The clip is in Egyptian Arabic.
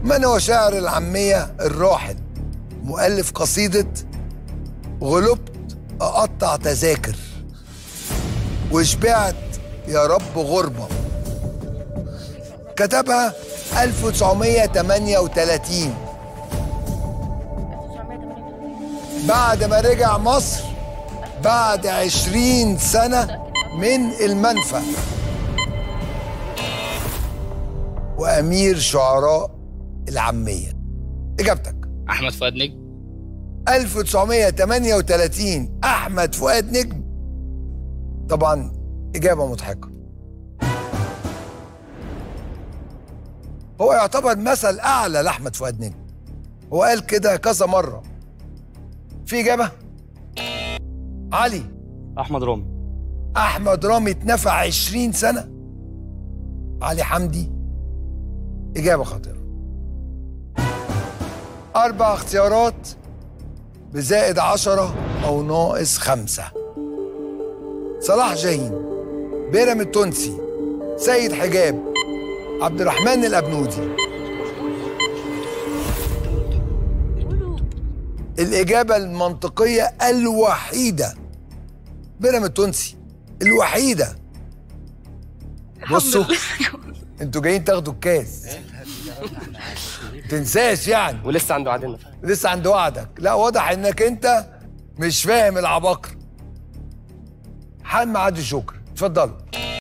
من هو شاعر العامية الراحل مؤلف قصيدة غلبت أقطع تذاكر وشبعت يا رب غربة كتبها 1938 بعد ما رجع مصر بعد 20 سنة من المنفى وأمير شعراء العامية إجابتك احمد فؤاد نجم 1938 أحمد فؤاد نجم طبعا إجابة مضحكة هو يعتبر مثل أعلى لأحمد فؤاد نجم هو قال كده كذا مرة في إجابة علي احمد رامي أحمد رامي اتنفع 20 سنة علي حمدي إجابة خاطئة أربع اختيارات بزائد عشرة أو ناقص خمسة صلاح جاهين بيرم التونسي سيد حجاب عبد الرحمن الأبنودي الإجابة المنطقية الوحيدة بيرم التونسي الوحيدة بصوا انتوا جايين تاخدوا الكاس تنساش يعني ولسه عنده عدنا لسه عند وعدك لا واضح انك انت مش فاهم العباقرة حال معاد شكر اتفضلوا